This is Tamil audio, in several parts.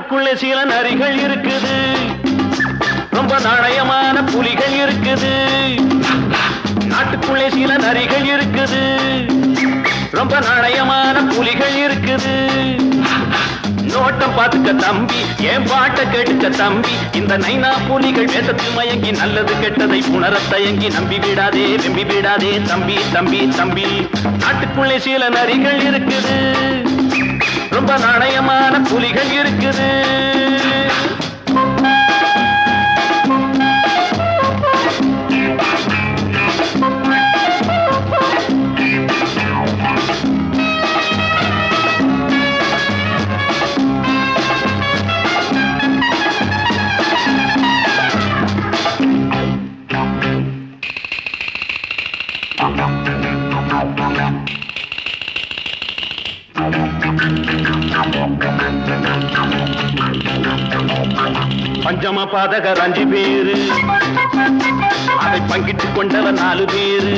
நாட்டுக்குள்ளே சில நரிகள் இருக்குது ரொம்ப நாணயமான புலிகள் இருக்குது நாட்டுக்குள்ளே சில நரிகள் இருக்குது ரொம்ப நாணயமான புலிகள் இருக்குது நோட்டம் பார்த்துக்க தம்பி என் பாட்டை கேட்டுக்க தம்பி இந்த நைனா புலிகள் வேஷத்தில் மயங்கி நல்லது கெட்டதை உணரத் தயங்கி நம்பி விடாதே வெம்பி விடாதே தம்பி தம்பி தம்பி நாட்டுக்குள்ளே சில நரிகள் இருக்குது ரொம்ப நாணயமான புலிகள் இருக்குது பஞ்சம பாதகர் அஞ்சு பேரு அதை பங்கிட்டு கொண்டவர் நாலு பேரு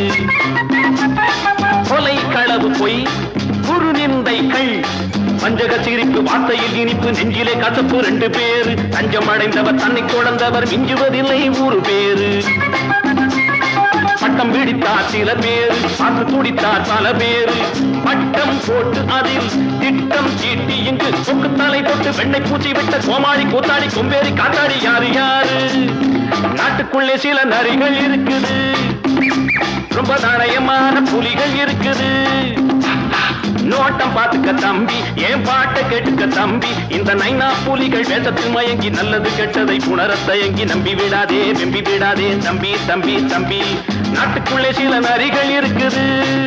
கொலை களவு பொய் குரு நிந்தைகள் பஞ்சக சிரிப்பு வார்த்தையில் இனிப்பு நெஞ்சிலே கசப்பு ரெண்டு பேரு தஞ்சம் அடைந்தவர் தன்னை குழந்தவர் மிஞ்சுவதில்லை ஊரு பேரு பட்டம் பிடித்தார் சில பேரு பார்த்து துடித்தார் பல பேரு பட்டம் போட்டு அதில் திட்டம் சீட்டி இங்கு சொக்கு தலை போட்டு வெண்ணை பூச்சி விட்ட கோமாளி கூத்தாடி கொம்பேறி காத்தாடி யாரு யாரு நாட்டுக்குள்ளே சில நரிகள் இருக்குது ரொம்ப நாணயமான புலிகள் இருக்குது நோட்டம் பார்த்துக்க தம்பி என் பாட்டை கேட்டுக்க தம்பி இந்த நைனா புலிகள் வேஷத்தில் மயங்கி நல்லது கெட்டதை உணரத் தயங்கி நம்பி விடாதே வெம்பி விடாதே தம்பி தம்பி தம்பி நாட்டுக்குள்ளே சில நரிகள் இருக்குது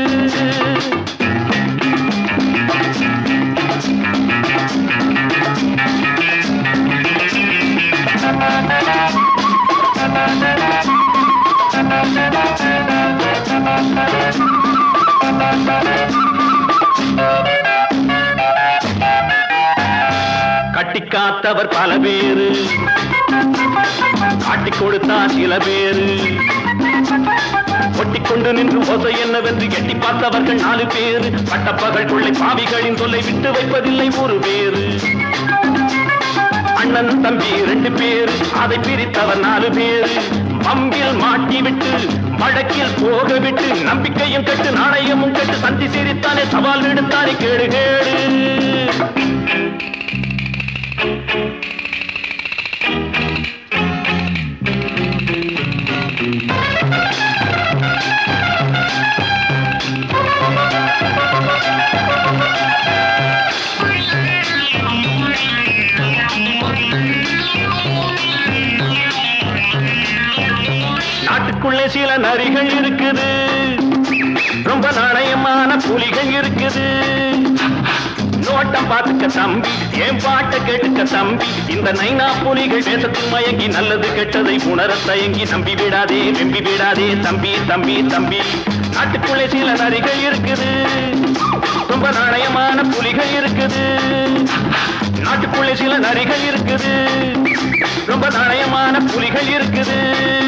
கட்டி காத்தவர் பல பேரு காட்டி கொடுத்தார் சில பேரு ஒட்டிக்கொண்டு நின்று ஓசை என்னவென்று எட்டி பார்த்தவர்கள் நாலு பேரு பட்டப்பகல் கொள்ளை பாவிகளின் தொல்லை விட்டு வைப்பதில்லை ஒரு பேரு அண்ணன் தம்பி ரெண்டு பேரு அதை பிரித்தவர் நாலு பேரு பம்பில் மாட்டி விட்டு வழக்கில் போக விட்டு நம்பிக்கையும் கட்டு நாணயமும் கட்டு சந்தி சிரித்தானே சவால் விடுத்தானே கேடு கேடு நாட்டுக்குள்ளே சில நரிகள் இருக்குது ரொம்ப நாணயமான புலிகள் இருக்குது நோட்டம் பார்த்துக்க தம்பி என் பாட்டை கேட்டுக்க தம்பி இந்த நைனா புலிகள் வேஷத்தில் மயங்கி நல்லது கெட்டதை உணரத் தயங்கி நம்பி விடாதே வெம்பி விடாதே தம்பி தம்பி தம்பி நாட்டுக்குள்ளே சில நரிகள் இருக்குது ரொம்ப நாணயமான புலிகள் இருக்குது நாட்டுக்குள்ளே சில நரிகள் இருக்குது ரொம்ப நாணயமான புலிகள் இருக்குது